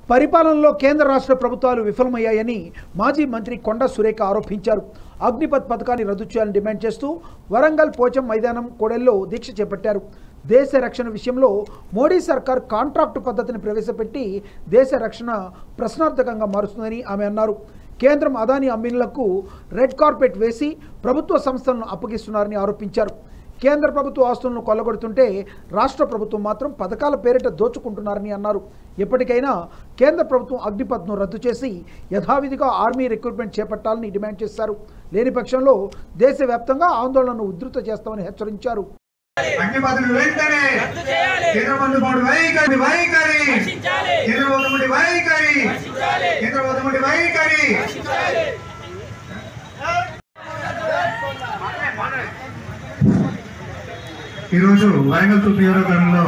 పరిపాలనలో కేంద్ర రాష్ట్ర ప్రభుత్వాలు విఫలమయ్యాయని మాజీ మంత్రి కొండ సురేఖ ఆరోపించారు అగ్నిపథ్ పథకాన్ని రద్దు చేయాలని డిమాండ్ చేస్తూ వరంగల్ పోచం మైదానం కోడెల్లో దీక్ష చేపట్టారు దేశ రక్షణ విషయంలో మోడీ సర్కార్ కాంట్రాక్టు పద్ధతిని ప్రవేశపెట్టి దేశ రక్షణ ప్రశ్నార్థకంగా మారుస్తుందని ఆమె అన్నారు కేంద్రం అదాని అమ్మిన్లకు రెడ్ కార్పెట్ వేసి ప్రభుత్వ సంస్థలను అప్పగిస్తున్నారని ఆరోపించారు కేంద్ర ప్రభుత్వ ఆస్తులను కొల్లగొడుతుంటే రాష్ట్ర ప్రభుత్వం మాత్రం పథకాల పేరిట దోచుకుంటున్నారని అన్నారు ఎప్పటికైనా కేంద్ర ప్రభుత్వం అగ్నిపథ్ను రద్దు చేసి యథావిధిగా ఆర్మీ రిక్రూట్మెంట్ చేపట్టాలని డిమాండ్ చేశారు లేని పక్షంలో దేశవ్యాప్తంగా ఆందోళనను ఉధృత చేస్తామని హెచ్చరించారు అగ్నిపథులు వెంటనే కేంద్ర మందుబాటు వైఖరి వైఖరి కేంద్ర మందుబాటు వైఖరి కేంద్ర మందుబాటు వైఖరి ఈరోజు వరంగల్ తూర్పు నియోజకవర్గంలో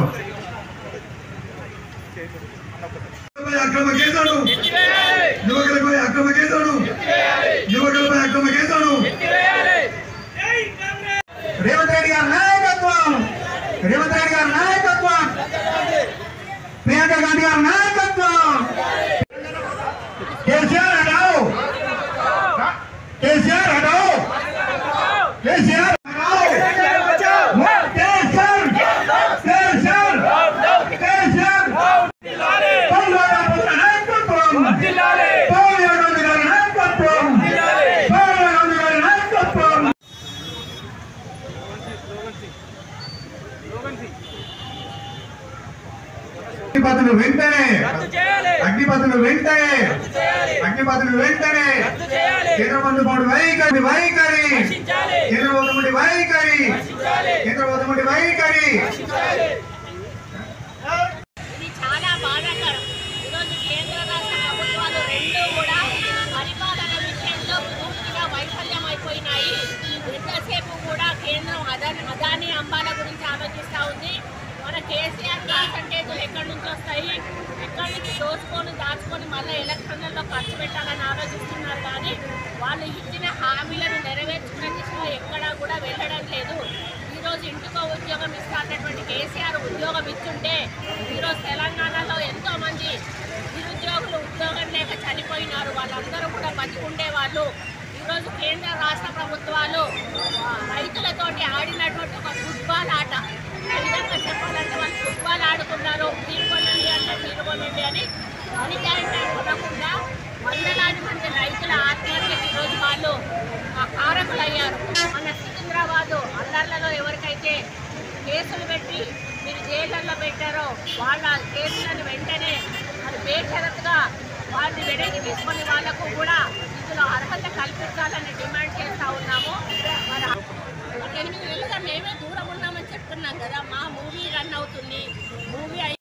అక్రమ కేసులు యువకులపై అక్రమ కేసులు యువకులపై అక్రమ కేసులు రేవంత్ రెడ్డి గారి నాయకత్వం రేవంత్ రెడ్డి గారి నాయకత్వం ప్రియాంక గాంధీ గారి నాయకత్వం కేసీఆర్ హటాओ కేసీఆర్ హటాओ కేసీఆర్ హటాओ కేసీఆర్ కేసీఆర్ కేసీఆర్ పౌరుల నాయకత్వం పౌరుల గాంధీ గారి నాయకత్వం పౌరుల గాంధీ గారి నాయకత్వం అగ్నిపథులు వెంటనే అగ్నిపథులు వెంటనే అగ్నిపథులు వెంటనే కేంద్ర మందుబాటు వైఖరి వైఖరి కేంద్ర మందుబాటు వైఖరి కేంద్ర మందుబాటు వైఖరి ఇది చాలా బాధాకరం ఈరోజు కేంద్ర రాష్ట్ర ప్రభుత్వాలు రెండు కూడా పరిపాలన విషయంలో పూర్తిగా వైఫల్యం అయిపోయినాయి ఎంతసేపు కూడా కేంద్రం అదాని అదాని అంబాల గురించి ఆలోచిస్తూ ఉంది మన కేసీఆర్ పర్సంటేజ్లు ఎక్కడి నుంచి వస్తాయి ఎక్కడి నుంచి దోచుకొని దాచుకొని మళ్ళీ ఎలక్షన్లలో ఖర్చు పెట్టాలని ఆలోచిస్తున్నారు కానీ వాళ్ళు ఇచ్చిన హామీలను నెరవేర్చుకునే దిశలో ఎక్కడా కూడా వెళ్ళడం లేదు ఈరోజు ఇంటికో ఉద్యోగం ఇస్తానటువంటి కేసీఆర్ ఉద్యోగం ఇచ్చుంటే ఈరోజు తెలంగాణలో ఎంతో మంది నిరుద్యోగులు ఉద్యోగం లేక చనిపోయినారు వాళ్ళందరూ కూడా బతికుండే వాళ్ళు ఈరోజు కేంద్ర రాష్ట్ర ప్రభుత్వాలు ఆ, రైతులతోటి ఆడినటువంటి ఒక ఫుట్బాల్ ఆట ఏ విధంగా చెప్పాలంటే వాళ్ళు ఫుట్బాల్ ఆడుకున్నారు మీరు కొనండి అంటే మీరు కొనండి అని అనిజాయితీ కొనకుండా వందలాది మంది రైతుల ఆత్మహత్యకి ఈరోజు వాళ్ళు ఆ, కారకులయ్యారు మన సికింద్రాబాదు అల్లర్లలో ఎవరికైతే కేసులు పెట్టి మీరు జైళ్ళల్లో పెట్టారో వాళ్ళ కేసులను వెంటనే అది బేషరతుగా వారిని వెనక్కి తీసుకొని వాళ్లకు కూడా ఇందులో అర్హత కల్పించాలని డిమాండ్ చేస్తా